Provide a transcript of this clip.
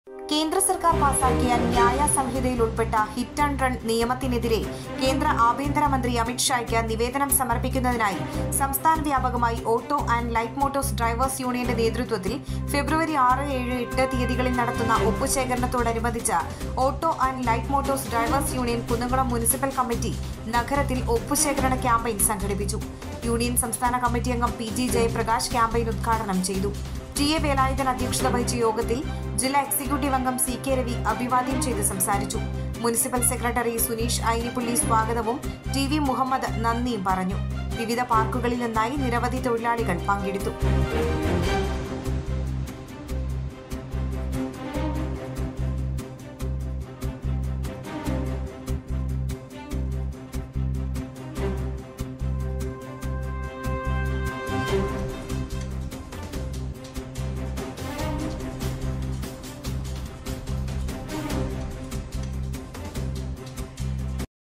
കേന്ദ്ര സർക്കാർ പാസാക്കിയ ന്യായ സംഹിതയിൽ ഉൾപ്പെട്ട ഹിറ്റ് ആൻഡ് റൺ നിയമത്തിനെതിരെ കേന്ദ്ര ആഭ്യന്തരമന്ത്രി അമിത്ഷായ്ക്ക് നിവേദനം സമർപ്പിക്കുന്നതിനായി സംസ്ഥാന വ്യാപകമായി auto and light motors drivers യൂണിയന്റെ നേതൃത്വത്തിൽ ഫെബ്രുവരി ആറ് ഏഴ് എട്ട് തീയതികളിൽ നടത്തുന്ന ഒപ്പുശേഖരണത്തോടനുബന്ധിച്ച് auto and light motors drivers union Kunnamkulam municipal committee നഗരത്തിൽ ഒപ്പുശേഖരണ ക്യാമ്പയിൻ സംഘടിപ്പിച്ചു യൂണിയൻ സംസ്ഥാന കമ്മിറ്റി അംഗം പി ജി ജയപ്രകാശ് ക്യാമ്പയിൻ ഉദ്ഘാടനം ചെയ്തു ടി എ വേലായുധൻ അധ്യക്ഷത വഹിച്ച യോഗത്തിൽ ജില്ലാ എക്സിക്യൂട്ടീവ് അംഗം സി കെ രവി അഭിവാദ്യം ചെയ്ത് സംസാരിച്ചു മുനിസിപ്പൽ സെക്രട്ടറി സുനീഷ് ഐനിപ്പുള്ളി സ്വാഗതവും ടി വി മുഹമ്മദ് നന്ദിയും പറഞ്ഞു വിവിധ പാർക്കുകളിൽ നിന്നായി നിരവധി തൊഴിലാളികൾ പങ്കെടുത്തു